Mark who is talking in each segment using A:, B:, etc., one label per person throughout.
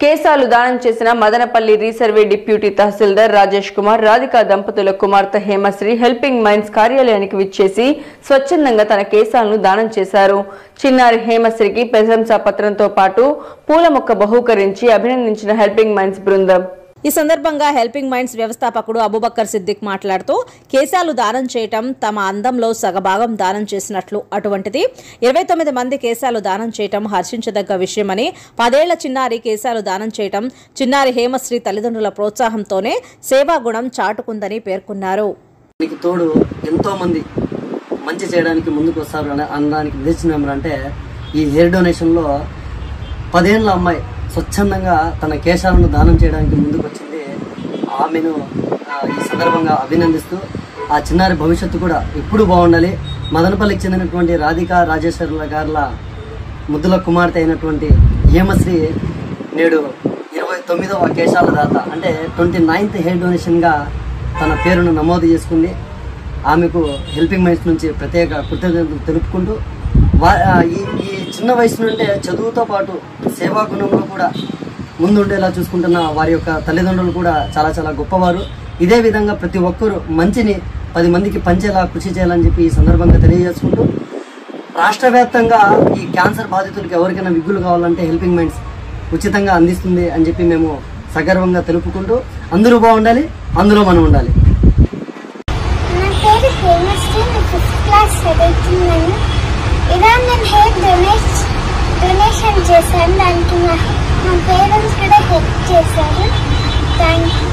A: కేసాలు దానం చేసిన Madanapalle resurvey deputy tahsildar Rajesh Kumar Radhika దంపతుల కుమార్తె హేమశ్రీ హెల్పింగ్ మైండ్స్ కార్యాలయానికి విచ్చేసి స్వచ్ఛందంగా తన కేసాలను దానం చేశారు చిన్నారి హేమశ్రీకి ప్రశంసా పత్రంతో పాటు పూల మొక్క బహూకరించి అభినందించిన హెల్పింగ్ మైండ్స్ బృందం
B: ఈ సందర్భంగా హెల్పింగ్ మైండ్స్ వ్యవస్థాపకుడు అబుబక్కర్ సిద్దిక్ మాట్లాడుతూ కేశాలు దానం చేయటం తమ అందంలో సగభాగం దానం చేసినట్లు అటువంటిది ఇరవై తొమ్మిది మంది కేశాలు దానం చేయటం హర్షించదగ్గ విషయమని పదేళ్ల చిన్నారి కేశాలు దానం చేయటం చిన్నారి హేమశ్రీ తల్లిదండ్రుల ప్రోత్సాహంతోనే సేవా గుణం చాటుకుందని పేర్కొన్నారు
C: దీనికి తోడు ఎంతో మంది మంచి చేయడానికి ముందుకు వస్తారు అన- అనడానికి నిదర్శనం అంటే ఈ హెయిర్ డొనేషన్లో పదేళ్ళ అమ్మాయి స్వచ్ఛందంగా తన కేశాలను దానం చేయడానికి ముందుకు వచ్చింది ఆమెను ఆ, ఈ సందర్భంగా అభినందిస్తూ ఆ చిన్నారి భవిష్యత్తు కూడా ఎప్పుడు బాగుండాలి మదనపల్లికి చెందినటువంటి రాధికా రాజేశ్వరుల గారుల ముద్దుల కుమార్తె అయినటువంటి హేమశ్రీ నేడు ఇరవై తొమ్మిదవ కేశాల దాత అంటే ట్వంటీ నైన్త్ హెయిర్ డొనేషన్గా తన పేరును నమోదు చేసుకుంది ఆమెకు హెల్పింగ్ మైండ్స్ నుంచి ప్రత్యేక కృతజ్ఞతలు తెలుపుకుంటూ వా ఆ, ఈ ఈ చిన్న వయసు నుండే చదువుతో పాటు సేవా గుణంలో కూడా ముందుండేలా చూసుకుంటున్న వారి యొక్క తల్లిదండ్రులు కూడా చాలా చాలా గొప్పవారు ఇదే విధంగా ప్రతి ఒక్కరూ మంచిని పది మందికి పంచేలా కృషి చేయాలని చెప్పి ఈ సందర్భంగా తెలియజేసుకుంటూ రాష్ట్ర వ్యాప్తంగా ఈ క్యాన్సర్ బాధితులకు ఎవరికైనా విగ్గులు కావాలంటే హెల్పింగ్ మైండ్స్ ఉచితంగా అందిస్తుంది అని చెప్పి మేము సగర్వంగా తెలుపుకుంటూ అందరూ బాగుండాలి అందులో మనం ఉండాలి
D: నా పేరు హేమశ్రీ నేను ఫిఫ్త్ క్లాస్ చదువుతున్నాను ఇలా నేను హెయిర్ డొనేట్ డొనేషన్ చేశాను దానికి మా మా పేరెంట్స్ కూడా హెల్ప్ చేశారు థ్యాంక్ యూ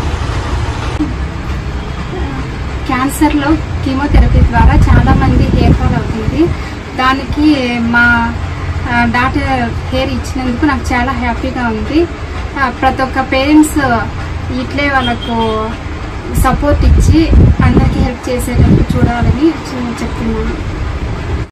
E: క్యాన్సర్లో కీమోథెరపీ ద్వారా చాలా మంది హెయిర్ ఫాల్ అవుతుంది దానికి మా ఆ, డాక్టర్ హెయిర్ ఇచ్చినందుకు నాకు చాలా హ్యాపీగా ఉంది ఆ, ప్రతి ఒక్క పేరెంట్స్ ఇట్లే వాళ్ళకు సపోర్ట్ ఇచ్చి అందరికీ హెల్ప్ చేసేటట్టు చూడాలని చెప్తున్నాను